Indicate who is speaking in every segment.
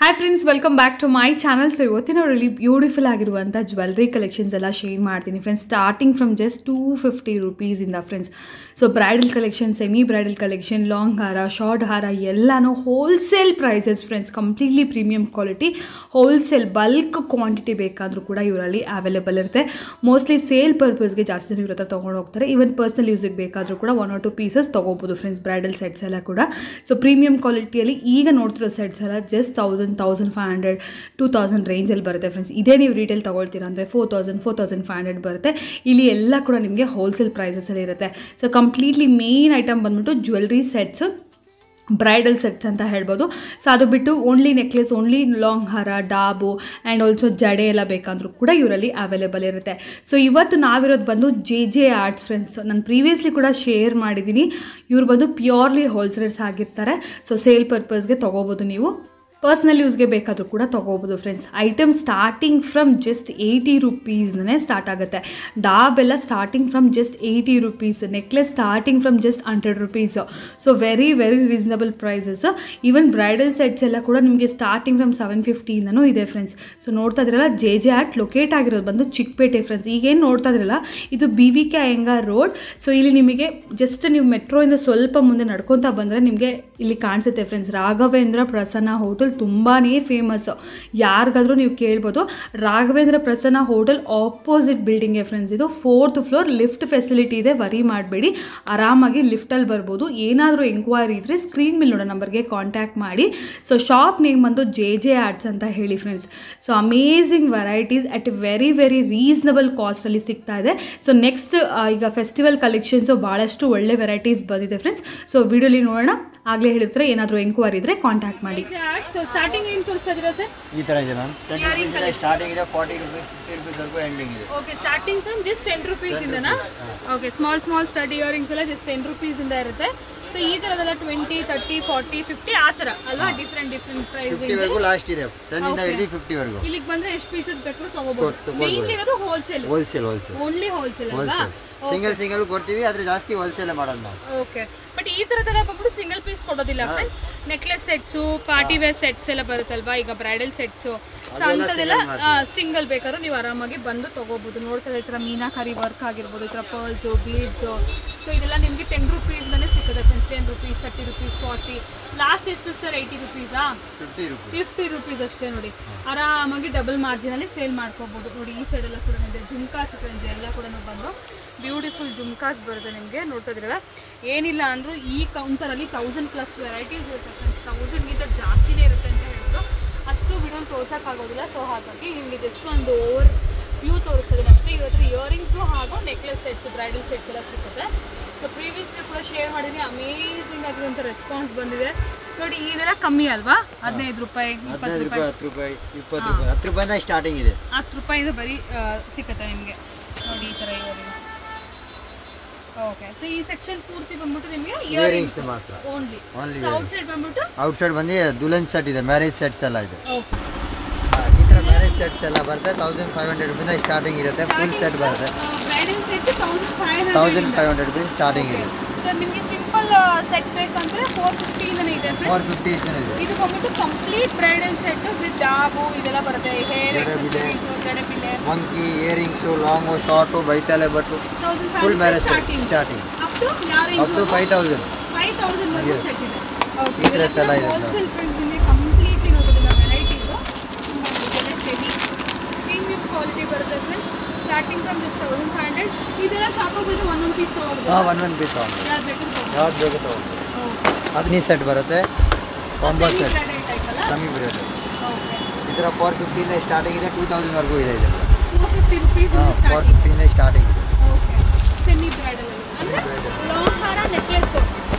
Speaker 1: Hi friends welcome back to my channel so ಇವತ್ತಿನ really beautiful ಆಗಿರುವಂಥ jewellery collections ಎಲ್ಲ share ಮಾಡ್ತೀನಿ friends starting from just two fifty ರುಪೀಸಿಂದ friends so bridal collection semi bridal collection long ಹಾರ short ಹಾರ ಎಲ್ಲನೂ wholesale prices friends completely premium quality wholesale bulk quantity ಬೇಕಾದರೂ ಕೂಡ ಇವರಲ್ಲಿ ಅವೈಲೇಬಲ್ ಇರುತ್ತೆ ಮೋಸ್ಟ್ಲಿ ಸೇಲ್ ಪರ್ಪಸ್ಗೆ ಜಾಸ್ತಿ ಜನ ಇವ್ರ ಹತ್ರ ತೊಗೊಂಡು ಹೋಗ್ತಾರೆ ಈವನ್ ಪರ್ಸ್ನಲ್ ಯೂಸಿಗೆ ಬೇಕಾದರೂ ಕೂಡ ಒನ್ ಆರ್ ಟು ಪೀಸಸ್ ತೊಗೋಬೋದು ಫ್ರೆಂಡ್ಸ್ ಬ್ರೈಡಲ್ ಸೆಟ್ಸ್ ಎಲ್ಲ ಕೂಡ ಸೊ ಪ್ರೀಮಿಯಂ ಕ್ವಾಲಿಟಿಯಲ್ಲಿ ಈಗ ನೋಡ್ತಿರೋ ಸೆಟ್ಸ್ ಎಲ್ಲ just thousand thousand five hundred two thousand ರೇಂಜಲ್ಲಿ ಬರುತ್ತೆ ಫ್ರೆಂಡ್ಸ್ ಇದೇ ನೀವು ರೀಟೇಲ್ ತೊಗೊಳ್ತೀರಾ ಅಂದರೆ four thousand four thousand five hundred ಬರುತ್ತೆ ಇಲ್ಲಿ ಎಲ್ಲ ಕೂಡ ನಿಮಗೆ ಹೋಲ್ಸೇಲ್ ಪ್ರೈಸಸಲ್ಲಿ ಇರುತ್ತೆ ಸೊ ಕಂಪ್ಲೀಟ್ಲಿ ಮೇನ್ ಐಟಮ್ ಬಂದ್ಬಿಟ್ಟು ಜ್ಯುವೆಲ್ರಿ ಸೆಟ್ಸ್ ಬ್ರೈಡಲ್ ಸೆಟ್ಸ್ ಅಂತ ಹೇಳ್ಬೋದು ಸೊ ಅದು ಬಿಟ್ಟು ಓನ್ಲಿ ನೆಕ್ಲೆಸ್ ಓನ್ಲಿ ಲಾಂಗ್ ಹಾರ ಡಾಬು ಆ್ಯಂಡ್ ಆಲ್ಸೋ ಜಡೆ ಎಲ್ಲ ಬೇಕಂದ್ರೂ ಕೂಡ ಇವರಲ್ಲಿ ಅವೈಲೇಬಲ್ ಇರುತ್ತೆ ಸೊ ಇವತ್ತು ನಾವಿರೋದು ಬಂದು ಜೆ ಜೆ ಆರ್ಟ್ಸ್ ಫ್ರೆಂಡ್ಸ್ ನಾನು ಪ್ರೀವಿಯಸ್ಲಿ ಕೂಡ ಶೇರ್ ಮಾಡಿದ್ದೀನಿ ಇವ್ರು ಬಂದು ಪ್ಯೂರ್ಲಿ ಹೋಲ್ಸೇಲರ್ಸ್ ಆಗಿರ್ತಾರೆ ಸೊ ಸೇಲ್ ಪರ್ಪಸ್ಗೆ ತೊಗೋಬೋದು ನೀವು ಪರ್ಸ್ನಲ್ ಯೂಸ್ಗೆ ಬೇಕಾದರೂ ಕೂಡ ತೊಗೋಬೋದು friends item starting from just eighty ರುಪೀಸ್ನೇ ಸ್ಟಾರ್ಟ್ ಆಗುತ್ತೆ ಡಾಬ್ ಎಲ್ಲ starting from just eighty rupees necklace starting from just hundred rupees so very very reasonable prices even bridal sets ಎಲ್ಲ ಕೂಡ ನಿಮಗೆ ಸ್ಟಾರ್ಟಿಂಗ್ ಫ್ರಮ್ ಸೆವೆನ್ ಫಿಫ್ಟಿಯಿಂದನೂ ಇದೆ ಫ್ರೆಂಡ್ಸ್ ಸೊ ನೋಡ್ತಾ ಇದ್ರಲ್ಲ ಜೆ ಜೆ ಆರ್ಟ್ ಲೊಕೇಟ್ ಆಗಿರೋದು ಬಂದು ಚಿಕ್ಕಪೇಟೆ ಫ್ರೆಂಡ್ಸ್ ಈಗೇನು ನೋಡ್ತಾ ಇದ್ರಲ್ಲ ಇದು B V K Iyengar road so ಇಲ್ಲಿ ನಿಮಗೆ ಜಸ್ಟ್ ನೀವು ಮೆಟ್ರೋಯಿಂದ ಸ್ವಲ್ಪ ಮುಂದೆ ನಡ್ಕೊತಾ ಬಂದರೆ ನಿಮಗೆ ಇಲ್ಲಿ ಕಾಣಿಸುತ್ತೆ ಫ್ರೆಂಡ್ಸ್ ರಾಘವೇಂದ್ರ ಪ್ರಸನ್ನ ಹೋಟೆಲ್ ತುಂಬಾ ಫೇಮಸ್ ಯಾರಿಗಾದ್ರೂ ನೀವು ಕೇಳ್ಬೋದು ರಾಘವೇಂದ್ರ ಪ್ರಸನ್ನ ಹೋಟೆಲ್ ಆಪೋಸಿಟ್ ಬಿಲ್ಡಿಂಗ್ಗೆ ಫ್ರೆಂಡ್ಸ್ ಇದು ಫೋರ್ತ್ ಫ್ಲೋರ್ ಲಿಫ್ಟ್ ಫೆಸಿಲಿಟಿ ಇದೆ ವರಿ ಮಾಡಬೇಡಿ ಆರಾಮಾಗಿ ಲಿಫ್ಟಲ್ಲಿ ಬರ್ಬೋದು ಏನಾದರೂ ಎಂಕ್ವೈರಿ ಇದ್ದರೆ ಸ್ಕ್ರೀನ್ ಮೇಲೆ ನೋಡೋ ನಂಬರ್ಗೆ ಕಾಂಟ್ಯಾಕ್ಟ್ ಮಾಡಿ ಸೊ ಶಾಪ್ ನೇಮ್ ಬಂದು ಜೆ ಜೆ ಆರ್ಟ್ಸ್ ಅಂತ ಹೇಳಿ friends so amazing varieties at very very reasonable ಕಾಸ್ಟಲ್ಲಿ ಸಿಗ್ತಾ ಇದೆ ಸೊ ನೆಕ್ಸ್ಟ್ ಈಗ ಫೆಸ್ಟಿವಲ್ ಕಲೆಕ್ಷನ್ಸು ಭಾಳಷ್ಟು ಒಳ್ಳೆ ವೆರೈಟೀಸ್ ಬಂದಿದೆ ಫ್ರೆಂಡ್ಸ್ ಸೊ ವಿಡಿಯೋಲಿ ನೋಡೋಣ ಆಗಲೇ ಹೇಳಿದ್ರೆ ಏನಾದರೂ ಎಂಕ್ವೈರಿ ಇದ್ದರೆ ಕಾಂಟ್ಯಾಕ್ಟ್ ಮಾಡಿ
Speaker 2: ಸೊ ಸ್ಟಾರ್ಟಿಂಗ್ ಏನು ತೋರಿಸ್ತಾ ಇದ್ದೀರಾ ಸರ್
Speaker 3: ಈ ಥರ ಇದೆ ಮ್ಯಾಮ್ ಟೆನ್ ರುಪೀಸ್ ಇದೆ ಸ್ಟಾರ್ಟಿಂಗ್ ಇದೆ ಫಾರ್ಟಿ ರುಪೀಸ್ ಫಿಫ್ಟಿ ರುಪೀಸ್ವರೆಗೂ ಎಂಡಿಂಗ್ ಇದೆ
Speaker 2: okay starting from just ten rupees ಇಂದನಾ okay small small stud earrings ಎಲ್ಲ ಜಸ್ಟ್ ಟೆನ್ ರುಪೀಸ್ ಇಂದ ಇರುತ್ತೆ ಸೊ ಈ ಥರದೆಲ್ಲ ಟ್ವೆಂಟಿ ತರ್ಟಿ ಫಾರ್ಟಿ ಫಿಫ್ಟಿ ಆ ಥರ ಅಲ್ವಾ ಡಿಫ್ರೆಂಟ್ ಡಿಫ್ರೆಂಟ್ ಪ್ರೈಸ್
Speaker 3: ಫಿಫ್ಟಿವರೆಗೂ ಲಾಸ್ಟ್ ಇದೆ ಟೆನ್ನಿಂದ ಹಿಡಿದು ಫಿಫ್ಟಿವರೆಗೂ
Speaker 2: ಇಲ್ಲಿಗೆ ಬಂದ್ರೆ ಎಷ್ಟು ಪೀಸಸ್ ಬೇಕು ತಗೋಬಹುದು ಮೇನ್ಲಿ ಇರೋದು wholesale
Speaker 3: wholesale wholesale
Speaker 2: only wholesale ಅಲ್ವಾ
Speaker 3: ಹೋಲ್ಸೇಲ್ ಸಿಂಗಲ್ ಸಿಂಗಲ್ ಕೊಡ್ತೀವಿ ಆದ್ರೆ ಜಾಸ್ತಿ ಹೋಲ್ಸೇಲ್ ಮಾಡೋದು ನಾವು
Speaker 2: ಓಕೆ ಬಟ್ ಈ ಥರದೆಲ್ಲ ಬಂದ್ಬಿಟ್ಟು ಸಿಂಗಲ್ ಪೀಸ್ ಕೊಡೋದಿಲ್ಲ friends necklace sets party wear sets ಎಲ್ಲ ಬರುತ್ತಲ್ವಾ ಈಗ ಬ್ರೈಡಲ್ ಸೆಟ್ಸು ಸೊ ಅಂಥದ್ದೆಲ್ಲ ಸಿಂಗಲ್ ಬೇಕಾದ್ರೂ ನೀವು ಆರಾಮಾಗಿ ಬಂದು ತೊಗೋಬೋದು ನೋಡ್ತಾ ಈ ಥರ ಮೀನಾಕಾರಿ ವರ್ಕ್ ಆಗಿರ್ಬೋದು ಈ ಥರ ಪರ್ಲ್ಸು ಬೀಡ್ಸು ಸೊ ಇದೆಲ್ಲ ನಿಮಗೆ ಟೆನ್ ರುಪೀಸ್ನೇ ಸಿಗುತ್ತೆ friends ten rupees thirty rupees forty last ಎಷ್ಟು ಸರ್ ಏಯ್ಟಿ ರುಪೀಸಾ
Speaker 3: ಫಿಫ್ಟಿ ರುಪೀಸ್
Speaker 2: ಫಿಫ್ಟಿ ರುಪೀಸ್ ಅಷ್ಟೇ ನೋಡಿ ಆರಾಮಾಗಿ ಡಬಲ್ ಮಾರ್ಜಿನಲ್ಲಿ ಸೇಲ್ ಮಾಡ್ಕೋಬೋದು ನೋಡಿ ಈ ಸೈಡ್ ಎಲ್ಲ ಕೂಡ ಇದೆ ಜುಮ್ಕಾಸ್ ಫ್ರೆಂಡ್ಸ್ ಎಲ್ಲ ಕೂಡ ಬಂದು ಬ್ಯೂಟಿಫುಲ್ ಜುಮ್ಕಾಸ್ ಬರುತ್ತೆ ನಿಮಗೆ ನೋಡ್ತಾ ಇದ್ರಲ್ಲ ಏನಿಲ್ಲ ಅಂದರೂ ಈ ಕೌಂಟರಲ್ಲಿ ತೌಸಂಡ್ ಪ್ಲಸ್ ವೆರೈಟೀಸ್ ಇರುತ್ತೆ ಫ್ರೆಂಡ್ಸ್ ತೌಸಂಡ್ಗಿಂತ ಜಾಸ್ತಿನೇ ಇರುತ್ತೆ ಅಂತ ಹೇಳ್ಬೋದು ಅಷ್ಟು ವಿಡಿಯೋನ ತೋರ್ಸೋಕ್ಕಾಗೋದಿಲ್ಲ ಸೊ ಹಾಗಾಗಿ ನಿಮಗೆ ಜಸ್ಟ್ ಒಂದು ಓವರ್ ವ್ಯೂ ತೋರಿಸ್ತಿದ್ದೀನಿ ಅಷ್ಟೇ ಇವತ್ತು ಇಯರಿಂಗ್ಸು ಹಾಗೂ ನೆಕ್ಲೆಸ್ ಸೆಟ್ಸ್ ಬ್ರೈಡಲ್ ಸೆಟ್ಸ್ ಎಲ್ಲ ಸಿಗುತ್ತೆ ಸೊ ಪ್ರೀವಿಯಸ್ಲಿ ಕೂಡ ಶೇರ್ ಮಾಡಿದ್ದೀನಿ ಅಮೇಝಿಂಗ್ ಆಗಿರುವಂಥ ರೆಸ್ಪಾನ್ಸ್ ಬಂದಿದೆ ನೋಡಿ ಇದೆಲ್ಲ ಕಮ್ಮಿ ಅಲ್ವಾ ಹದಿನೈದು ರೂಪಾಯಿ ಇಪ್ಪತ್ತು
Speaker 3: ಹದಿನೈದು
Speaker 2: ರೂಪಾಯಿ
Speaker 3: ರೂಪಾಯಿ ಹತ್ತು ರೂಪಾಯಿ ಇಪ್ಪತ್ತು ರೂಪಾಯಿ ಹತ್ತು ರೂಪಾಯಿಂದ ಸ್ಟಾರ್ಟಿಂಗ್ ಇದೆ
Speaker 2: ಹತ್ತು ರೂಪಾಯಿಂದ ಬರೀ ಆ, ಸಿಗುತ್ತೆ ನಿಮಗೆ ನೋಡಿ ಈ ಥರ ಇಯರಿಂಗ್ಸ್ ಓಕೆ ಸೊ ಈ ಸೆಕ್ಷನ್ ಪೂರ್ತಿ ಬಂದ್ಬಿಟ್ಟು ನಿಮಗೆ
Speaker 3: ಇಯರಿಂಗ್ಸ್
Speaker 2: ಇಯರಿಂಗ್ಸ್
Speaker 3: ಮಾತ್ರ
Speaker 2: only
Speaker 3: Only
Speaker 2: so outside ಬಂದ್ಬಿಟ್ಟು
Speaker 3: ಔಟ್ ಸೈಡ್ ಬಂದು ದುಲನ್ ಸೆಟ್ ಇದೆ ಮ್ಯಾರೇಜ್ ಸೆಟ್ಸ್ ಎಲ್ಲ ಇದೆ
Speaker 2: ಓಕೆ
Speaker 3: ಈ ಥರ ಮ್ಯಾರೇಜ್ ಸೆಟ್ಸ್ ಎಲ್ಲ ಬರುತ್ತೆ thousand five hundred rupees starting ಇರುತ್ತೆ ಫುಲ್ ಸೆಟ್ ಬರುತ್ತೆ
Speaker 2: bridal set thousand five
Speaker 3: thousand five hundred rupees starting ಇದೆ
Speaker 2: ಸರ್ ನಿಮಗೆ ಸಿಂಪಲ್ ಸೆಟ್ ಬೇಕಂದ್ರೆ ಫೋರ್ ಫಿಫ್ಟಿಯಿಂದನೇ ಇದೆ friends.
Speaker 3: ಫೋರ್ ಫಿಫ್ಟಿ ಇದೆ
Speaker 2: ಇದು ಬಂದ್ಬಿಟ್ಟು ಕಂಪ್ಲೀಟ್ ಬ್ರೈಡಲ್ ಸೆಟ್ ವಿತ್ ಡಾಬು ಇದೆಲ್ಲ ಬರುತ್ತೆ ಹೇರ್
Speaker 3: ಜಡೆಬಿಲೆ.
Speaker 2: ಜಡೆಬಿಲೆ
Speaker 3: ಮಂಕಿ ಇಯರಿಂಗ್ಸು ಲಾಂಗು ಶಾರ್ಟು ಬೈತಲೆ ಬಟ್ಟು
Speaker 2: thousand
Speaker 3: full
Speaker 2: five
Speaker 3: marriage set
Speaker 2: starting
Speaker 3: starting
Speaker 2: up to ಯಾರು
Speaker 3: up to five thousand
Speaker 2: five thousand ವರೆಗೂ ಸೆಟ್ ಇದೆ
Speaker 3: ಈ dress ಎಲ್ಲ ಇದೆ
Speaker 2: ಹೋಲ್ಸೇಲ್ ಪ್ರೈಸ್ ನಿಮಗೆ ಕಂಪ್ಲೀಟ್ಲಿ ನೋಡೋದಿಲ್ಲ ವೆರೈಟೀಸು ಹೆವಿ ಪ್ರೀಮಿಯಂ ಕ್ವಾಲಿಟಿ ಬರುತ್ತೆ friends starting from just thousand five hundred ಇದೆಲ್ಲ ಶಾಪಿಗೆ ಬಂದು ಒಂದೊಂದು ಪೀಸ್ ತೊಗೊಳ್ಬೋದು
Speaker 3: ಹಾಂ ಒನ್ ಒನ್ ಪೀಸ್ ತೊಗೊಂಡು
Speaker 2: ಯಾರು ಬೇಕು
Speaker 3: ಯಾವ್ದು ಬೇಕು ತೊಗೊಂಡು ಅಗ್ನಿ ಸೆಟ್ ಬರುತ್ತೆ ಕಾಂಬೋ ಸೆಟ್
Speaker 2: ಟೈಪ್ ಅಲ್ಲ
Speaker 3: ಕಮ್ಮಿ ಬರುತ್ತೆ
Speaker 2: ಓಕೆ
Speaker 3: ಈ ಥರ ಫೋರ್ ಫಿಫ್ಟಿಯಿಂದ ಸ್ಟಾರ್ಟಿಂಗ್ ಇದೆ ಟೂ ತೌಸಂಡ್ವರೆಗೂ ಇದೆ ಇದು
Speaker 2: ಟೂ ಫಿಫ್ಟಿ ರುಪೀಸ್
Speaker 3: ಹಾಂ ಫೋರ್
Speaker 2: ಸ್ಟಾರ್ಟಿಂಗ್
Speaker 3: ಫಿಫ್ಟಿಯಿಂದ ಸ್ಟಾರ್ಟಿಂಗ್ ಇದೆ
Speaker 2: ಓಕೆ ಸೆಮಿ ಬ್ರೈಡಲ್ ಅಂದರೆ ಲಾಂಗ್ ಹಾರ ನೆಕ್ಲೆಸ್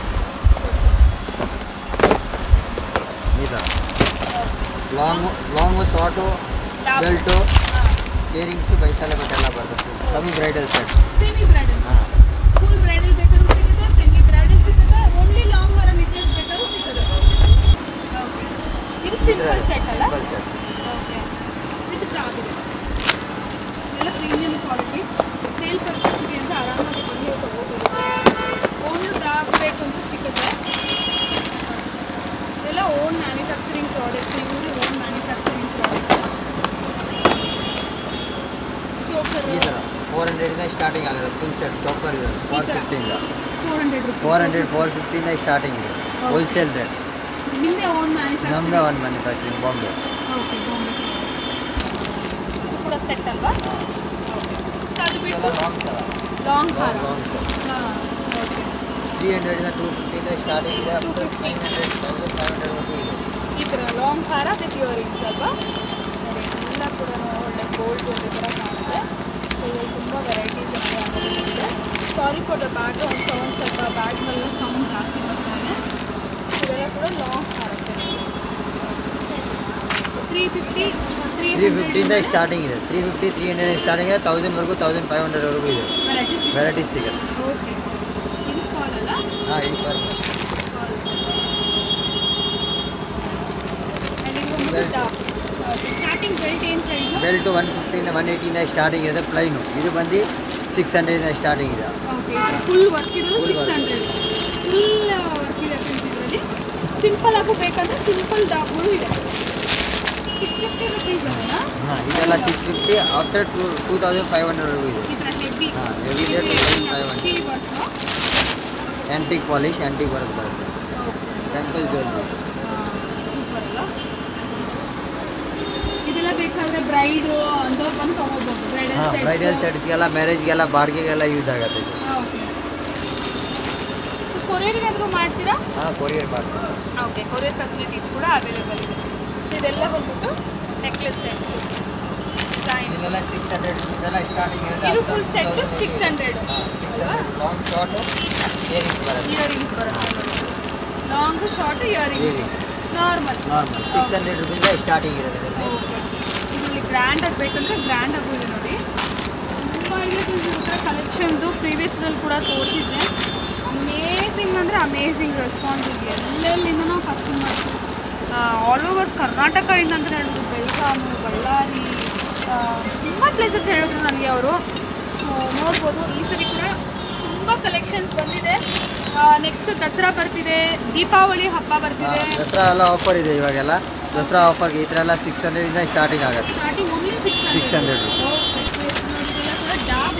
Speaker 3: ಈ ಥರ long long short belt earrings ಬೈತಲೆ ಬಟ್ಟೆ ಎಲ್ಲ ಬರುತ್ತೆ semi bridal set
Speaker 2: semi bridal
Speaker 3: ಹಾಂ
Speaker 2: ಫುಲ್ ಬ್ರೈಡಲ್ ಬೇಕಾದ್ರೂ ಸಿಗುತ್ತೆ ಸೆಮಿ ಬ್ರೈಡಲ್ ಸಿಗುತ್ತೆ ಓನ್ಲಿ ಲಾಂಗ್ ಹಾರ ನೆಕ್ಲೆಸ್ ಬೇಕಾದ್ರೂ ಸಿಗುತ್ತೆ ಓಕೆ ಇದು ಸಿಂಪಲ್ ಸೆಟ್ ಅಲ್ಲ
Speaker 3: ಸಿಂಪಲ್ ಸೆಟ್
Speaker 2: ಓಕೆ ಇದು ಆಗಿದೆ ಎಲ್ಲ ಪ್ರೀಮಿಯಂ ಕ್ವಾಲಿಟಿ ಸೇಲ್ ಪರ್ಪಸ್ಗೆ ಅಂತ ಆರಾಮಾಗಿ ಬಂದು ತಗೋಬೋದು ಓನ್ ಡಾಕ್ ಬೇಕು ಅಂತ ಸಿಗುತ್ತೆ ಇದೆಲ್ಲ ಓನ್ ಮ್ಯಾನುಫ್ಯಾಕ್ಚರಿಂಗ್ ಪ್ರಾಡಕ್ಟ್ಸ್ ಇವರು ಓನ್
Speaker 3: ಫೋರ್ ಹಂಡ್ರೆಡಿಂದ ಸ್ಟಾರ್ಟಿಂಗ್ ಆಗುತ್ತೆ ಫುಲ್ ಸೆಟ್ ಚಾಪರ್ ಇದೆ ಫೋರ್
Speaker 2: ಥರ?
Speaker 3: ಫಿಫ್ಟಿಯಿಂದ
Speaker 2: four hundred rupees
Speaker 3: four hundred four ಫಿಫ್ಟಿಯಿಂದ ಸ್ಟಾರ್ಟಿಂಗ್ ಇದೆ ಹೋಲ್ಸೇಲ್ ರೇಟ್
Speaker 2: ನಿಮ್ಮದೇ ಓನ್ ಮ್ಯಾನುಫ್ಯಾಕ್ಚರ್
Speaker 3: ನಮ್ಮದೇ ಒಂದು ಮ್ಯಾನುಫ್ಯಾಕ್ಚರಿಂಗ್ ಬಾಂಬೆ
Speaker 2: ಓಕೆ ಬಾಂಬೆ ಇದು ಕೂಡ ಸೆಟ್ ಅಲ್ವಾ ಓಕೆ ಸೊ ಅದು ಬಿಟ್ಟು
Speaker 3: ಲಾಂಗ್ ಸರ
Speaker 2: ಲಾಂಗ್ ಹಾರ
Speaker 3: ಲಾಂಗ್ ಸರ್
Speaker 2: ಹಾಂ ಓಕೆ
Speaker 3: ತ್ರೀ ಹಂಡ್ರೆಡಿಂದ ಟೂ ಫಿಫ್ಟಿಯಿಂದ ಸ್ಟಾರ್ಟಿಂಗ್ ಇದೆ up to
Speaker 2: 250.
Speaker 3: Nine hundred thousand five hundred ವರೆಗೂ ಇದೆ
Speaker 2: ಈ ಥರ ಲಾಂಗ್ ಹಾರ ವಿತ್ ಇಯರಿಂಗ್ಸ್ ಅಲ್ವಾ ನೋಡಿ ಎಲ್ಲ ಕೂಡ ಒಳ್ಳೆ ಗೋಲ್ಡ್ ಜ್ಯುವೆಲ್ರಿ ಥರ ಕಾಣುತ್ತೆ ಸೊ ಇದ್ರಲ್ಲಿ ತುಂಬ ವೆರೈಟೀಸ್ ಇದೆ ಸಾರಿ ಫಾರ್ ದ ಬ್ಯಾಗ್ ಒಂದು ಸೌಂಡ್ ಸ್ವಲ್ಪ ಬ್ಯಾಗ್ ಮೇಲೆ ಸೌಂಡ್ ಜಾಸ್ತಿ ಬರ್ತಾನೆ ಇದೆಲ್ಲ ಕೂಡ ಲಾಂಗ್ ಹಾರ ತ್ರೀ ಫಿಫ್ಟಿ ತ್ರೀ
Speaker 3: ತ್ರೀ ಫಿಫ್ಟಿಯಿಂದ ಸ್ಟಾರ್ಟಿಂಗ್ ಇದೆ three fifty three hundred starting ಇದೆ ತೌಸಂಡ್ವರೆಗೂ ತೌಸಂಡ್ ಫೈವ್ ಹಂಡ್ರೆಡ್ವರೆಗೂ ಇದೆ
Speaker 2: ವೆರೈಟೀಸ್
Speaker 3: ವೆರೈಟೀಸ್ ಸಿಗುತ್ತೆ
Speaker 2: ಓಕೆ ಇದು ಫಾಲ್ ಅಲ್ಲ
Speaker 3: ಹಾಂ ಈ ಫಾರ್
Speaker 2: ಸ್ಟಾರ್ಟಿಂಗ್ ಬೆಲ್ಟ್ ಏನು ಪ್ರೈಸು
Speaker 3: ಬೆಲ್ಟು ಒನ್ ಫಿಫ್ಟಿಯಿಂದ ಒನ್ ಏಯ್ಟಿಯಿಂದ ಸ್ಟಾರ್ಟಿಂಗ್ ಇದೆ ಪ್ಲೈನು ಇದು ಬಂದು ಸಿಕ್ಸ್ ಹಂಡ್ರೆಡಿಂದ ಸ್ಟಾರ್ಟಿಂಗ್ ಇದೆ
Speaker 2: ಓಕೆ ಫುಲ್ ವರ್ಕ್ ಇರೋದು
Speaker 3: Full
Speaker 2: six
Speaker 3: work.
Speaker 2: Hundred full work ಇದೆ ಫ್ರೆಂಡ್ಸ್ ಇದರಲ್ಲಿ ಸಿಂಪಲ್ ಆಗು ಬೇಕಂದ್ರೆ ಸಿಂಪಲ್ ಡಾಬ್ಗಳು ಇದೆ ಸಿಕ್ಸ್ ಫಿಫ್ಟಿ ರುಪೀಸ್ ಅಲ್ಲ
Speaker 3: ಹಾಂ ಇದೆಲ್ಲ six fifty after two two thousand five ಹಂಡ್ರೆಡ್ವರೆಗೂ ಇದೆ
Speaker 2: ಈ ಥರ ಹೆವಿ
Speaker 3: ಹಾಂ ಹೆವಿ ಇದೆ two thousand five hundred
Speaker 2: work
Speaker 3: antique polish antique work ಬರುತ್ತೆ ಟೆಂಪಲ್ ಜ್ಯುವೆಲ್ರೀಸ್
Speaker 2: ಸೂಪರ್ ಅಲ್ಲ ಇದೆಲ್ಲ ಬೇಕಾದ್ರೆ ಬ್ರೈಡು ಅಂಥವ್ರು ಬಂದು ತೊಗೋಬೋದು ಬ್ರೈಡಲ್
Speaker 3: ಹಾಂ ಬ್ರೈಡಲ್ ಸೆಟ್ಸ್ಗೆಲ್ಲ ಮ್ಯಾರೇಜ್ಗೆಲ್ಲ ಬಾರ್ಗೆಗೆಲ್ಲ ಯೂಸ್ ಆಗುತ್ತೆ ಇದು
Speaker 2: ಓಕೆ ಸೊ ಕೊರಿಯರ್ ಏನಾದರೂ ಮಾಡ್ತೀರಾ
Speaker 3: ಹಾಂ ಕೊರಿಯರ್ ಮಾಡ್ತೀವಿ
Speaker 2: ಓಕೆ ಕೊರಿಯರ್ ಫೆಸಿಲಿಟೀಸ್ ಕೂಡ ಅವೈಲೇಬಲ್ ಇದೆ ಸೊ ಇದೆಲ್ಲ ಬಂದ್ಬಿಟ್ಟು ನೆಕ್ಲೆಸ್ ಸೆಟ್ಸ್ ಡಿಸೈನ್
Speaker 3: ಇದೆಲ್ಲ ಸಿಕ್ಸ್ ಹಂಡ್ರೆಡ್ ಇದೆಲ್ಲ ಸ್ಟಾರ್ಟಿಂಗ್ ಇರುತ್ತೆ
Speaker 2: ಇದು full set six hundred
Speaker 3: six hundred long short earrings ಬರುತ್ತೆ
Speaker 2: ಇಯರಿಂಗ್ಸ್ ಬರುತ್ತೆ long short earrings
Speaker 3: Earrings.
Speaker 2: Normal
Speaker 3: normal six hundred ರುಪೀಸಿಂದ ಸ್ಟಾರ್ಟಿಂಗ್ ಇರುತ್ತೆ ಇದರಲ್ಲಿ.
Speaker 2: ಇದರಲ್ಲಿ ಗ್ರ್ಯಾಂಡ್ ಆಗಬೇಕಂದ್ರೆ ಗ್ರ್ಯಾಂಡ್ ಆಗು ಇದೆ ನೋಡಿ ತುಂಬ ಇದೆ ಹತ್ರ ಕಲೆಕ್ಷನ್ಸು ಪ್ರೀವಿಯಸ್ನಲ್ಲಿ ಕೂಡ ತೋರಿಸಿದ್ದೆ ಅಮೇಝಿಂಗ್ ಅಂದರೆ ಅಮೇಝಿಂಗ್ ರೆಸ್ಪಾನ್ಸ್ ಇದೆ ಎಲ್ಲೆಲ್ಲಿಂದ ನಾವು ಕಸ್ಟಮ್ ಮಾಡ್ತೀವಿ ಆಲ್ ಓವರ್ ಕರ್ನಾಟಕದಿಂದ ಅಂತ ಹೇಳಿದ್ರು ಬೆಳಗಾಮು ಬಳ್ಳಾರಿ ತುಂಬ ಪ್ಲೇಸಸ್ ಹೇಳಿದ್ರು ನನಗೆ ಅವರು ಸೊ ನೋಡ್ಬೋದು ಈ ಸರಿ ಕೂಡ ತುಂಬ ಕಲೆಕ್ಷನ್ಸ್ ಬಂದಿದೆ ನೆಕ್ಸ್ಟ್ ದಸರಾ ಬರ್ತಿದೆ ದೀಪಾವಳಿ ಹಬ್ಬ
Speaker 3: ಹಾ,
Speaker 2: ಬರ್ತಿದೆ
Speaker 3: ದಸರಾ ಎಲ್ಲ ಆಫರ್ ಇದೆ ಇವಾಗೆಲ್ಲ ದಸರಾ ಆಫರ್ಗೆ ಈ ಥರ ಎಲ್ಲ ಸಿಕ್ಸ್ ಹಂಡ್ರೆಡಿಂದ ಸ್ಟಾರ್ಟಿಂಗ್ ಆಗುತ್ತೆ
Speaker 2: starting only six
Speaker 3: six hundred
Speaker 2: ಕೂಡ ಡಾಬ್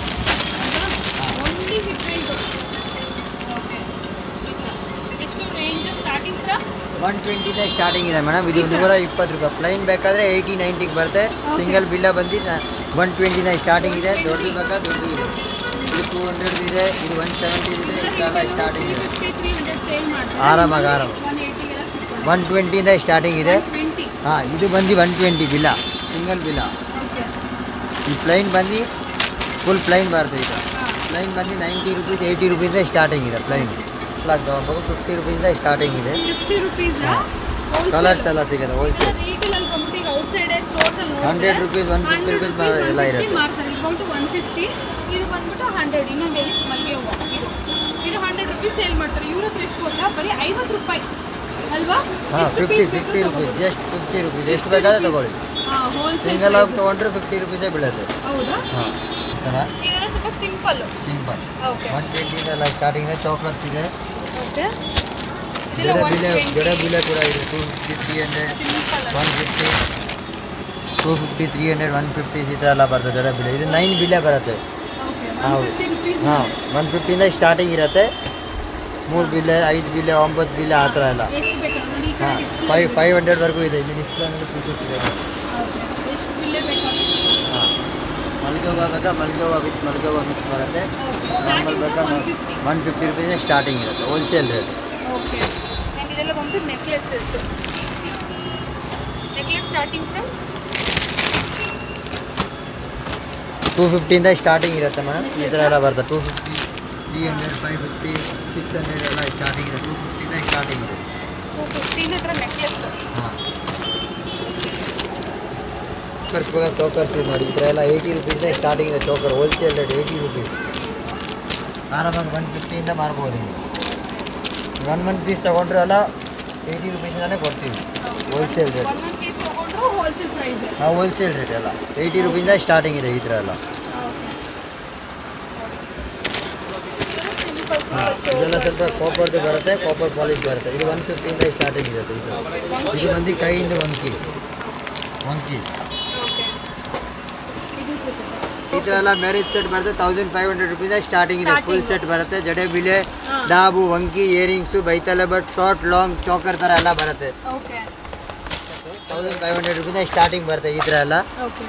Speaker 2: ಓನ್ಲಿ ಸಿಕ್ಸ್ ಓಕೆ ಎಷ್ಟು ರೇಂಜ್ ಸ್ಟಾರ್ಟಿಂಗ್ ಫ್ರಮ್
Speaker 3: ಒನ್ ಟ್ವೆಂಟಿಂದ ಸ್ಟಾರ್ಟಿಂಗ್ ಇದೆ ಮೇಡಮ್ ಇದು ನೂರ ಇಪ್ಪತ್ತು ರೂಪಾಯಿ ಪ್ಲೈನ್ ಬೇಕಾದರೆ ಏಯ್ಟಿ ನೈಂಟಿಗೆ ಬರುತ್ತೆ ಸಿಂಗಲ್ ಬಿಲ್ಲ ಬಂದು ಒನ್ ಟ್ವೆಂಟಿನ ಸ್ಟಾರ್ಟಿಂಗ್ ಇದೆ ದೊಡ್ಡದು ಬೇಕಾ ದೊಡ್ಡದು ಇದೆ ಇದು ಟೂ ಹಂಡ್ರೆಡ್ ಇದೆ ಇದು ಒನ್ ಸೆವೆಂಟಿ ಇದೆ ಇಷ್ಟೆಲ್ಲ ಸ್ಟಾರ್ಟಿಂಗ್ ಇದೆ
Speaker 2: ಫಿಫ್ಟಿ ತ್ರೀ ಹಂಡ್ರೆಡ್ ಸೇಲ್ ಮಾಡ್ತಾರೆ
Speaker 3: ಆರಾಮಾಗಿ ಆರಾಮ
Speaker 2: ಒನ್ ಏಯ್ಟಿಗೆಲ್ಲ ಸಿಕ್ಕೊಂಡು
Speaker 3: ಒನ್ ಟ್ವೆಂಟಿಯಿಂದ ಸ್ಟಾರ್ಟಿಂಗ್ ಇದೆ
Speaker 2: ಟ್ವೆಂಟಿ
Speaker 3: ಹಾಂ ಇದು ಬಂದು ಒನ್ ಟ್ವೆಂಟಿ ಬಿಲ್ಲ ಸಿಂಗಲ್ ಬಿಲ್ಲ
Speaker 2: ಓಕೆ
Speaker 3: ಈ ಪ್ಲೈನ್ ಬಂದು ಫುಲ್ ಪ್ಲೈನ್ ಬರುತ್ತೆ ಇದು
Speaker 2: ಹಾಂ
Speaker 3: ಪ್ಲೈನ್ ಬಂದು ನೈಂಟಿ ರುಪೀಸ್ ಏಯ್ಟಿ ರುಪೀಸಿಂದ ಸ್ಟಾರ್ಟಿಂಗ್ ಇದೆ ಪ್ಲೈನ್ ಪ್ಲಾಕ್ ತೊಗೊಳ್ಬೇಕು ಫಿಫ್ಟಿ ರುಪೀಸಿಂದ ಸ್ಟಾರ್ಟಿಂಗ್ ಇದೆ
Speaker 2: ಫಿಫ್ಟಿ ರುಪೀಸ್
Speaker 3: ಕಲರ್ಸ್ ಎಲ್ಲ ಸಿಗುತ್ತೆ ಹೋಲ್ಸೇಲ್
Speaker 2: ರೀಟೇಲ್ ಅಲ್ಲಿ ಬಂದ್ಬಿಟ್ಟು ಈಗ ಔಟ್ ಸೈಡ್ ಸ್ಟೋರ್ಸ್ ಅಲ್ಲಿ
Speaker 3: hundred rupees one fifty rupees ಎಲ್ಲ ಇರುತ್ತೆ
Speaker 2: ಮಾಡ್ತಾರೆ ಇದು ಬಂದು ಒನ್ ಫಿಫ್ಟಿ ಇದು ಬಂದ್ಬಿಟ್ಟು ಹಂಡ್ರೆಡ್ ಇನ್ನೊಂದು ಎಲ್ಲಿ ಮಲ್ಲಿಗೆ ಹೂವು ಇದು ಇದು ಹಂಡ್ರೆಡ್ ರುಪೀಸ್ ಸೇಲ್ ಮಾಡ್ತಾರೆ ಇವ್ರ ಹತ್ರ ಎಷ್ಟು ಗೊತ್ತಾ ಬರೀ ಐವತ್ತು ರೂಪಾಯಿ ಅಲ್ವಾ
Speaker 3: ಹಾಂ
Speaker 2: ಎಷ್ಟು
Speaker 3: ಫಿಫ್ಟಿ
Speaker 2: piece
Speaker 3: ಫಿಫ್ಟಿ
Speaker 2: ಬೇಕಾದ್ರೂ
Speaker 3: ರುಪೀಸ್
Speaker 2: ತಗೋಬೋದು.
Speaker 3: ಜಸ್ಟ್ ಫಿಫ್ಟಿ ರುಪೀಸ್ ಎಷ್ಟು ಬೇಕಾದ್ರೆ ತಗೊಳ್ಳಿ
Speaker 2: ಹಾ ಹೋಲ್ಸೇಲ್
Speaker 3: ಸಿಂಗಲ್ ಆಗಿ ತೊಗೊಂಡ್ರೆ ಫಿಫ್ಟಿ ರುಪೀಸೇ ಬೀಳುತ್ತೆ
Speaker 2: ಹೌದಾ
Speaker 3: ಹಾಂ ಸರ
Speaker 2: ಇದೆಲ್ಲ ಸ್ವಲ್ಪ ಸಿಂಪಲ್
Speaker 3: ಸಿಂಪಲ್
Speaker 2: ಓಕೆ
Speaker 3: ಒನ್ ಟ್ವೆಂಟಿಂದೆಲ್ಲ ಸ್ಟಾರ್ಟಿಂಗ್ ಇದೆ ಚಾಕ್ಲೇಟ್ಸ್ ಇದೆ
Speaker 2: ಓಕೆ ಇದೆಲ್ಲ
Speaker 3: ಜಡೆ
Speaker 2: ಒನ್
Speaker 3: ಬಿಲೆ
Speaker 2: ಟ್ವೆಂಟಿ
Speaker 3: ಜಡೆ ಬಿಲೆ ಕೂಡ ಇದೆ two fifty three hundred
Speaker 2: simple
Speaker 3: one fifty two fifty three hundred one fifty ಈ ಥರ ಎಲ್ಲ ಬರ್ತದೆ ಜಡೆ ಬಿಲೆ ಇದು ನೈನ್ ಬಿಲೆ ಬರುತ್ತೆ
Speaker 2: ಓಕೆ ಒನ್
Speaker 3: ಹೌದು.
Speaker 2: ಫಿಫ್ಟಿ ರುಪೀಸ್
Speaker 3: ಹಾಂ ಒನ್ ಫಿಫ್ಟಿಯಿಂದ ಸ್ಟಾರ್ಟಿಂಗ್ ಇರುತ್ತೆ ಮೂರು ಬಿಲ್ಲೆ ಐದು ಬಿಲ್ಲೆ ಒಂಬತ್ತು ಬಿಲ್ಲೆ ಆ ಥರ ಎಲ್ಲ
Speaker 2: ಎಷ್ಟು ಬೇಕು ನೋಡಿ ಈ
Speaker 3: ಹಾಂ
Speaker 2: ಕಡೆ display
Speaker 3: ಫೈವ್
Speaker 2: ಇದೆ.
Speaker 3: ಫೈವ್ ಹಂಡ್ರೆಡ್ವರೆಗೂ ಇದೆ ಇಲ್ಲಿ ಡಿಸ್ಪ್ಲೇ ಅಂದರೆ ಪೀಸಸ್ ಇದೆ
Speaker 2: ಓಕೆ ಎಷ್ಟು ಬಿಲ್ಲೇ ಬೇಕಾದ್ರೆ
Speaker 3: ಹಾಂ ಮಲ್ಗೆ ಹೂವು ಬೇಕಾ ಮಲ್ಗೆ ಹೂವು ವಿತ್ ಮಲ್ಗೆ ಹೂವು ಮಿಕ್ಸ್ ಬರುತ್ತೆ ನಾರ್ಮಲ್ ಬೇಕಾ
Speaker 2: one fifty
Speaker 3: one fifty rupees starting ಇರುತ್ತೆ ಹೋಲ್ಸೇಲ್ ರೇಟ್
Speaker 2: ಓಕೆ ಆ್ಯಂಡ್ ಇದೆಲ್ಲ ಬಂದು necklaces necklace starting from
Speaker 3: two ಫಿಫ್ಟಿಯಿಂದ ಸ್ಟಾರ್ಟಿಂಗ್ ಇರುತ್ತೆ ಮೇಡಮ್ ಈ ಥರ ಎಲ್ಲ ಬರುತ್ತೆ two fifty three hundred five fifty six hundred ಎಲ್ಲ ಸ್ಟಾರ್ಟಿಂಗ್ ಇದೆ ಟೂ ಫಿಫ್ಟಿಯಿಂದ ಸ್ಟಾರ್ಟಿಂಗ್ ಇದೆ
Speaker 2: ಟೂ ಫಿಫ್ಟೀನ್ ಹತ್ರ ನೆಕ್ಲೆಸ್
Speaker 3: ಹಾಂ ಚೋಕರ್ಸ್ ಬೇಕಾ ಚೋಕರ್ಸ್ ಇದೆ ನೋಡಿ ಈ ಥರ ಎಲ್ಲ ಏಯ್ಟಿ ರುಪೀಸಿಂದ ಸ್ಟಾರ್ಟಿಂಗ್ ಇದೆ choker wholesale rate eighty rupees ಆರಾಮಾಗಿ ಒನ್ ಫಿಫ್ಟಿಯಿಂದ ಮಾರ್ಬೋದು ಒನ್ ಒನ್ ಪೀಸ್ ತೊಗೊಂಡ್ರೆ ಎಲ್ಲ ಏಯ್ಟಿ ರುಪೀಸಿಂದನೇ ಕೊಡ್ತೀವಿ wholesale rate
Speaker 2: one one piece ತೊಗೊಂಡ್ರು ಹೋಲ್ಸೇಲ್ ಪ್ರೈಸ್
Speaker 3: ಹಾಂ ಹೋಲ್ಸೇಲ್ ರೇಟ್ ಎಲ್ಲ ಏಯ್ಟಿ ರುಪೀಸಿಂದ ಸ್ಟಾರ್ಟಿಂಗ್ ಇದೆ ಈ ಥರ ಎಲ್ಲ
Speaker 2: ಸಿಂಪಲ್
Speaker 3: ಹಾಂ ಇದೆಲ್ಲ ಸ್ವಲ್ಪ ಕಾಪರ್ದು ಬರುತ್ತೆ ಕಾಪರ್ ಪಾಲಿಶ್ ಬರುತ್ತೆ ಇದು ಒನ್ ಫಿಫ್ಟಿಯಿಂದ ಸ್ಟಾರ್ಟಿಂಗ್ ಇರುತ್ತೆ ಇದು ಇದು ಬಂದು ಕೈಯಿಂದ ಒನ್ ಕಿ ಒನ್ ಕಿ
Speaker 2: ಓಕೆ ಇದು ಸಿಗುತ್ತೆ
Speaker 3: ಈ ಥರ ಎಲ್ಲ ಮ್ಯಾರೇಜ್ ಸೆಟ್ ಬರುತ್ತೆ thousand five hundred rupees starting ಇದೆ ಫುಲ್
Speaker 2: Starting.
Speaker 3: ಸೆಟ್ ಬರುತ್ತೆ ಜಡೆ ಬಿಲೆ
Speaker 2: ಹಾ.
Speaker 3: ಡಾಬು ವಂಕಿ ಇಯರಿಂಗ್ಸು ಬೈತಲೆ ಬಟ್ ಶಾರ್ಟ್ ಲಾಂಗ್ ಚೋಕರ್ ಥರ ಎಲ್ಲ ಬರುತ್ತೆ
Speaker 2: okay
Speaker 3: thousand five hundred rupees starting ಬರುತ್ತೆ ಈ ಥರ ಎಲ್ಲ
Speaker 2: ಓಕೆ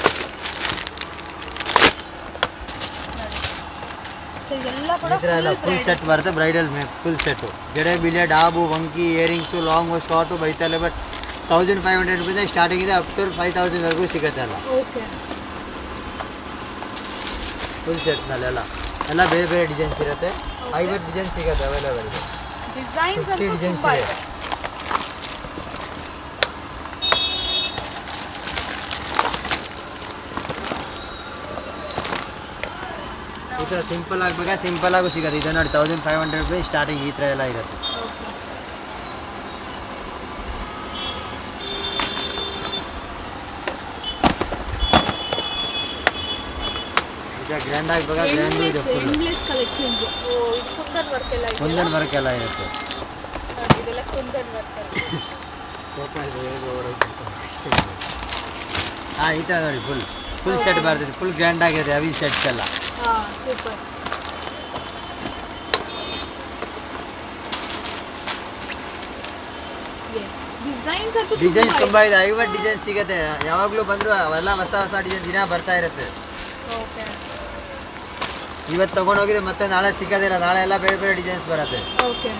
Speaker 2: ಸೊ ಇದೆಲ್ಲ ಕೂಡ
Speaker 3: ಈ ಥರ ಎಲ್ಲ ಫುಲ್ ಸೆಟ್ ಬರುತ್ತೆ ಬ್ರೈಡಲ್ ಮೇ ಫುಲ್ ಸೆಟ್ಟು ಜಡೆ ಬಿಲೆ ಡಾಬು ವಂಕಿ ಇಯರಿಂಗ್ಸು ಲಾಂಗು ಶಾರ್ಟು ಬೈತಲೆ ಬಟ್ thousand five hundred rupees starting ಇದೆ ಅಪ್ ಟು ಫೈವ್ ತೌಸಂಡ್ವರೆಗೂ ಸಿಗುತ್ತೆ ಎಲ್ಲ
Speaker 2: ಓಕೆ
Speaker 3: ಫುಲ್ ಸೆಟ್ನಲ್ಲೆಲ್ಲ ಎಲ್ಲ ಬೇರೆ ಬೇರೆ ಡಿಸೈನ್ಸ್ ಇರುತ್ತೆ ಐವತ್ತು ಡಿಸೈನ್ ಸಿಗುತ್ತೆ ಅವೈಲೇಬಲ್ ಇದೆ
Speaker 2: ಡಿಸೈನ್ಸ್
Speaker 3: ಫಿಫ್ಟಿ
Speaker 2: ಅಂತೂ
Speaker 3: ಡಿಸೈನ್ಸ್
Speaker 2: ತುಂಬಾ
Speaker 3: ಇದೆ
Speaker 2: ಇದೆ
Speaker 3: ಈ ಥರ ಸಿಂಪಲ್ ಆಗಬೇಕಾ ಸಿಂಪಲ್ ಆಗು ಸಿಗುತ್ತೆ ಇದು ನೋಡಿ thousand five hundred rupees starting ಈ ಥರ ಎಲ್ಲ ಇರುತ್ತೆ
Speaker 2: ಓಕೆ
Speaker 3: ಈಗ ಗ್ರ್ಯಾಂಡ್ ಆಗಬೇಕಾ ಗ್ರ್ಯಾಂಡ್ ಇದೆ
Speaker 2: ಎಂಡ್ಲೆಸ್
Speaker 3: ಫುಲ್
Speaker 2: ಎಂಡ್ಲೆಸ್ ಕಲೆಕ್ಷನ್ಸ್ ಓ ಇದು ಕುಂದನ್ ವರ್ಕ್ ಎಲ್ಲ ಇದೆ
Speaker 3: ಒಂದೊಂದು ವರ್ಕ್ ಎಲ್ಲ ಇರುತ್ತೆ
Speaker 2: ನೋಡಿ ಇದೆಲ್ಲ ಕುಂದನ್ ವರ್ಕ್
Speaker 3: ಹಾಂ ಈ ಥರ ನೋಡಿ ಫುಲ್ ಫುಲ್ ಸೆಟ್ ಬರ್ತದೆ ಫುಲ್ ಗ್ರ್ಯಾಂಡ್ ಆಗಿದೆ ಅವಿ ಸೆಟ್ಸ್ ಎಲ್ಲ
Speaker 2: ಹಾ ಸೂಪರ್ ಎಸ್ ಡಿಸೈನ್ಸ್ ಅಂತೂ
Speaker 3: ಡಿಸೈನ್ಸ್
Speaker 2: ತುಂಬಾ
Speaker 3: ತುಂಬ ಇದೆ ಐವತ್ತು ಡಿಸೈನ್ ಸಿಗುತ್ತೆ ಯಾವಾಗಲೂ ಬಂದರೂ ಅವೆಲ್ಲ ಹೊಸ ಹೊಸ ಡಿಸೈನ್ ದಿನ ಬರ್ತಾ ಇರುತ್ತೆ
Speaker 2: ಓಕೆ
Speaker 3: ಇವತ್ತು ತೊಗೊಂಡೋಗಿದ್ರೆ ಮತ್ತೆ ನಾಳೆ ಸಿಗೋದಿಲ್ಲ ನಾಳೆ ಎಲ್ಲ ಬೇರೆ ಬೇರೆ ಡಿಸೈನ್ಸ್ ಬರುತ್ತೆ
Speaker 2: ಓಕೆ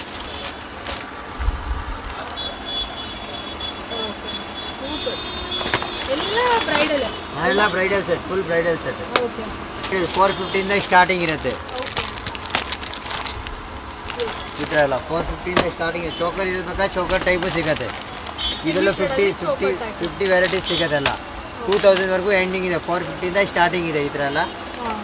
Speaker 2: ಸೂಪರ್ ಎಲ್ಲ ಬ್ರೈಡಲ್
Speaker 3: ನಾಳೆಲ್ಲ bridal set full bridal set
Speaker 2: okay
Speaker 3: four ಫಿಫ್ಟಿಯಿಂದ ಸ್ಟಾರ್ಟಿಂಗ್ ಇರುತ್ತೆ
Speaker 2: ಓಕೆ
Speaker 3: ಈ ಥರ ಎಲ್ಲ ಫೋರ್ ಫಿಫ್ಟಿಯಿಂದ ಸ್ಟಾರ್ಟಿಂಗ್ ಚೋಕರ್ ಇರಬೇಕಾ ಚೋಕರ್ ಟೈಪು ಸಿಗುತ್ತೆ ಇದೆಲ್ಲ fifty
Speaker 2: Choker
Speaker 3: fifty
Speaker 2: type.
Speaker 3: Fifty varieties ಸಿಗುತ್ತೆ ಎಲ್ಲ ಟೂ ತೌಸಂಡ್ವರೆಗೂ ಎಂಡಿಂಗ್ ಇದೆ ಫೋರ್ ಫಿಫ್ಟಿಯಿಂದ ಸ್ಟಾರ್ಟಿಂಗ್ ಇದೆ ಈ ಥರ ಎಲ್ಲ
Speaker 2: ಹಾಂ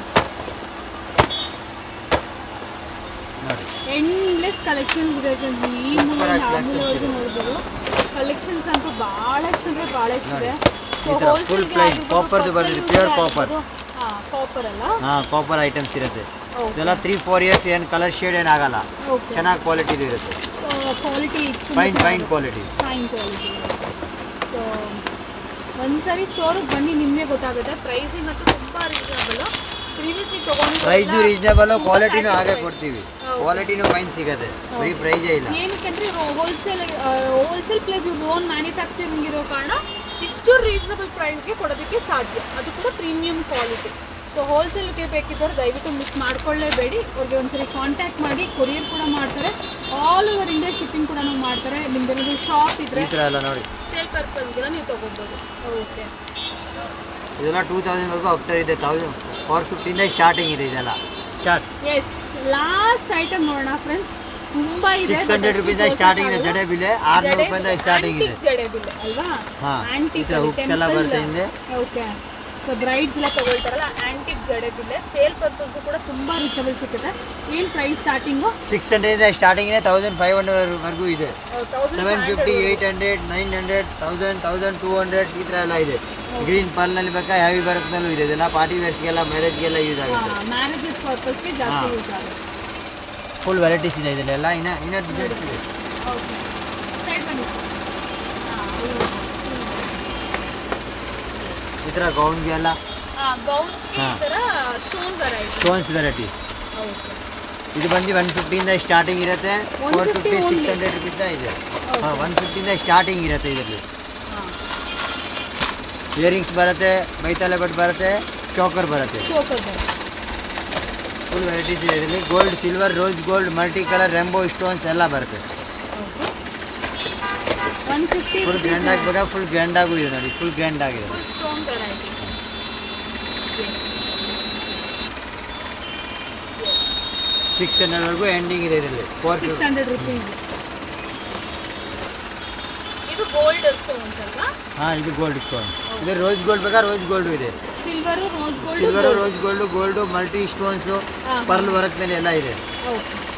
Speaker 3: ನೋಡಿ
Speaker 2: ಎಂಡ್ಲೆಸ್ ಕಲೆಕ್ಷನ್ಸ್ ಇದೆ friends. ಈ ಮೂಲೆ
Speaker 3: Super
Speaker 2: ಆ ಮೂಲೆವರೆಗೂ
Speaker 3: collections
Speaker 2: ನೋಡ್ಬೋದು ಕಲೆಕ್ಷನ್ಸ್ ಅಂತೂ ಭಾಳಷ್ಟು ಅಂದರೆ ಭಾಳಷ್ಟು ಇದೆ
Speaker 3: ಈ ಥರ full plain, copper ದು ಬಂದಿದೆ, pure copper.
Speaker 2: ಹಾಂ ಕಾಪರ್ ಅಲ್ಲ
Speaker 3: ಹಾಂ ಕಾಪರ್ ಐಟಮ್ಸ್ ಇರುತ್ತೆ
Speaker 2: ಓಕೆ
Speaker 3: ಇದೆಲ್ಲ ತ್ರೀ ಫೋರ್ ಇಯರ್ಸ್ ಏನು ಕಲರ್ ಶೇಡ್ ಏನು ಆಗಲ್ಲ
Speaker 2: ಓಕೆ
Speaker 3: ಚೆನ್ನಾಗಿ ಕ್ವಾಲಿಟಿದು ಇರುತ್ತೆ
Speaker 2: quality
Speaker 3: fine fine quality
Speaker 2: fine quality so ಒಂದ್ಸರಿ ಸ್ಟೋರಿಗೆ ಬನ್ನಿ ನಿಮಗೆ ಗೊತ್ತಾಗುತ್ತೆ ಪ್ರೈಸಿಂಗ್ ಅಂತೂ ತುಂಬ ರೀಸನಬಲ್ ಪ್ರೀವಿಯಸ್ಲಿ ತೊಗೊಂಡು
Speaker 3: ಪ್ರೈಸ್ನು ರೀಸನೇಬಲ್ ಕ್ವಾಲಿಟಿನೂ ಹಾಗೆ ಕೊಡ್ತೀವಿ ಕ್ವಾಲಿಟಿನೂ ಫೈನ್ ಸಿಗುತ್ತೆ ಬರೀ ಪ್ರೈಸೇ ಇಲ್ಲ
Speaker 2: ಏನಕ್ಕಂದ್ರೆ ಹೋಲ್ಸೇಲ್ ಹೋಲ್ಸೇಲ್ ಪ್ಲೇಸ್ ಇವ್ರದ್ದು ಓನ್ ಮ್ಯಾನುಫ್ಯಾಕ್ಚರಿಂಗ್ ಇರೋ ಕಾರಣ ಇಷ್ಟು ರೀಸನಬಲ್ ಪ್ರೈಸ್ಗೆ ಕೊಡೋದಕ್ಕೆ ಸಾಧ್ಯ ಅದು ಕೂಡ ಪ್ರೀಮಿಯಂ ಕ್ವಾಲಿಟಿ ಸೊ ಹೋಲ್ಸೇಲ್ಗೆ ಬೇಕಿದ್ದವ್ರು ದಯವಿಟ್ಟು ಮಿಸ್ ಮಾಡ್ಕೊಳ್ಳೇಬೇಡಿ ಅವ್ರಿಗೆ ಒಂದ್ಸರಿ ಕಾಂಟ್ಯಾಕ್ಟ್ ಮಾಡಿ ಕೊರಿಯರ್ ಕೂಡ ಮಾಡ್ತಾರೆ ಆಲ್ ಓವರ್ ಇಂಡಿಯಾ ಶಿಪ್ಪಿಂಗ್ ಕೂಡ ಮಾಡ್ತಾರೆ ನಿಮ್ದು ಶಾಪ್
Speaker 3: ಈ
Speaker 2: ಇದ್ರೆ
Speaker 3: ಥರ ಎಲ್ಲ ನೋಡಿ
Speaker 2: ಸೇಲ್ ಪರ್ಪಸ್ಗೆಲ್ಲ ನೀವು ತೊಗೊಬೋದು ಓಕೆ
Speaker 3: ಇದೆಲ್ಲ ಟೂ ತೌಸಂಡ್ವರೆಗೂ ಹೋಗ್ತಾ ಇದೆ ತೌಸಂಡ್ ಫೋರ್ ಫಿಫ್ಟಿಯಿಂದ ಸ್ಟಾರ್ಟಿಂಗ್ ಇದೆ ಇದೆಲ್ಲ ಸ್ಟಾರ್ಟ್
Speaker 2: ಎಸ್ ಲಾಸ್ಟ್ ಐಟಮ್ ನೋಡೋಣ ಫ್ರೆಂಡ್ಸ್ ತುಂಬಾ ಇದೆ
Speaker 3: ಸಿಕ್ಸ್ ಹಂಡ್ರೆಡ್ ರುಪೀಸ್ ಸ್ಟಾರ್ಟಿಂಗ್ ಇದೆ ಜಡೆ ಬಿಲೆ ಆರ್ನೂರು ರೂಪಾಯಿಂದ ಸ್ಟಾರ್ಟಿಂಗ್ ಇದೆ
Speaker 2: ಜಡೆ ಬಿಲ್ ಅಲ್ವಾ
Speaker 3: ಹಾ,
Speaker 2: ಆಂಟಿಕ್
Speaker 3: ಈ ಥರ hooks ಎಲ್ಲ ಬರುತ್ತೆ ಹಿಂದೆ.
Speaker 2: ಓಕೆ ಸೊ ಬ್ರೈಡ್ಸ್ ಎಲ್ಲ ತಗೊಳ್ತಾರಲ್ಲ ಆಂಟಿಕ್ ಜಡೆ ಬಿಲ್ ಸೇಲ್ ಪರ್ಪಸ್ಗೂ ಕೂಡ ತುಂಬಾ ರೀಸನಬಲ್ ಸಿಗುತ್ತೆ ಏನ್ price starting
Speaker 3: six hundred starting ಇದೆ ತೌಸಂಡ್ ಫೈವ್ ಹಂಡ್ರೆಡ್ವರೆಗೂ ಇದೆ seven fifty eight hundred nine hundred thousand thousand two hundred ಈ ಥರ ಎಲ್ಲ ಇದೆ ಗ್ರೀನ್ ಪರ್ನಲ್ಲಿ ಬೇಕಾ ಹೆವಿ ವರ್ಕ್ನಲ್ಲೂ ಇದೆ ಇದೆಲ್ಲ ಪಾರ್ಟಿ ವೇರ್ಸ್ಗೆಲ್ಲ ಮ್ಯಾರೇಜ್ಗೆಲ್ಲ ಯೂಸ್ ಆಗುತ್ತೆ
Speaker 2: ಮ್ಯಾರೇಜಸ್ ಪರ್ಪಸ್ಗೆ ಜಾಸ್ತಿ
Speaker 3: ಹಾ.
Speaker 2: ಯೂಸ್ ಆಗುತ್ತೆ
Speaker 3: ಫುಲ್ ವೆರೈಟೀಸ್ ಇದೆ ಇದೆಲ್ಲ ಇನ್ನ ಇನ್ನ ಡಿಸೈನ್ಸ್ ಇದೆ
Speaker 2: ಓಕೆ ಸೈಡ್ ಬನ್ನಿ
Speaker 3: ಈ ಥರ ಗೌನ್ಗೆಲ್ಲ
Speaker 2: ಗೌನ್ಸ್ಗೆ ಈ
Speaker 3: ಹಾ.
Speaker 2: ಥರ stone variety
Speaker 3: stones varieties
Speaker 2: okay
Speaker 3: ಇದು ಬಂದು ಒನ್ ಫಿಫ್ಟಿಯಿಂದ ಸ್ಟಾರ್ಟಿಂಗ್ ಇರುತ್ತೆ four
Speaker 2: 150
Speaker 3: fifty
Speaker 2: only.
Speaker 3: Six hundred rupees ಇದೆ
Speaker 2: Okay.
Speaker 3: ಹಾಂ ಒನ್ ಫಿಫ್ಟಿಯಿಂದ ಸ್ಟಾರ್ಟಿಂಗ್ ಇರುತ್ತೆ ಇದರಲ್ಲಿ
Speaker 2: ಹಾಂ
Speaker 3: ಇಯರಿಂಗ್ಸ್ ಬರುತ್ತೆ ಬೈತಲೆ ಬಟ್ ಬರುತ್ತೆ ಚೋಕರ್ ಬರುತ್ತೆ
Speaker 2: ಚೋಕರ್
Speaker 3: ಫುಲ್ ವೆರೈಟೀಸ್ ಇದೆ ಇದರಲ್ಲಿ gold silver rose gold multi colour rainbow stones ಎಲ್ಲ ಬರುತ್ತೆ
Speaker 2: ಒನ್ ಫಿಫ್ಟಿ
Speaker 3: ಫುಲ್ ಗ್ರ್ಯಾಂಡ್ ಆಗಬೇಕಾ ಫುಲ್ ಗ್ರ್ಯಾಂಡ್ ಆಗು ಇದೆ ನೋಡಿ ಫುಲ್ ಗ್ರ್ಯಾಂಡ್ ಆಗಿದೆ
Speaker 2: full stone variety
Speaker 3: six ಹಂಡ್ರೆಡ್ವರೆಗೂ ending ಇದೆ ಇದರಲ್ಲಿ ಫೋರ್
Speaker 2: ಸಿಕ್ಸ್ ಹಂಡ್ರೆಡ್ ರುಪೀಸ್ ಇದು ಗೋಲ್ಡ್ ಸ್ಟೋನ್ಸ್ ಅಲ್ವಾ
Speaker 3: ಹಾಂ ಇದು ಗೋಲ್ಡ್ ಸ್ಟೋನ್ ಇದು ರೋಸ್ ಗೋಲ್ಡ್ ಬೇಕಾ ರೋಸ್ ಗೋಲ್ಡು ಇದೆ
Speaker 2: silver rose gold
Speaker 3: silver rose gold gold multi stones
Speaker 2: ಹಾ.
Speaker 3: ಪರ್ಲ್ ವರ್ಕ್ ಮೇಲೆ ಎಲ್ಲ ಇದೆ
Speaker 2: ಓಕೆ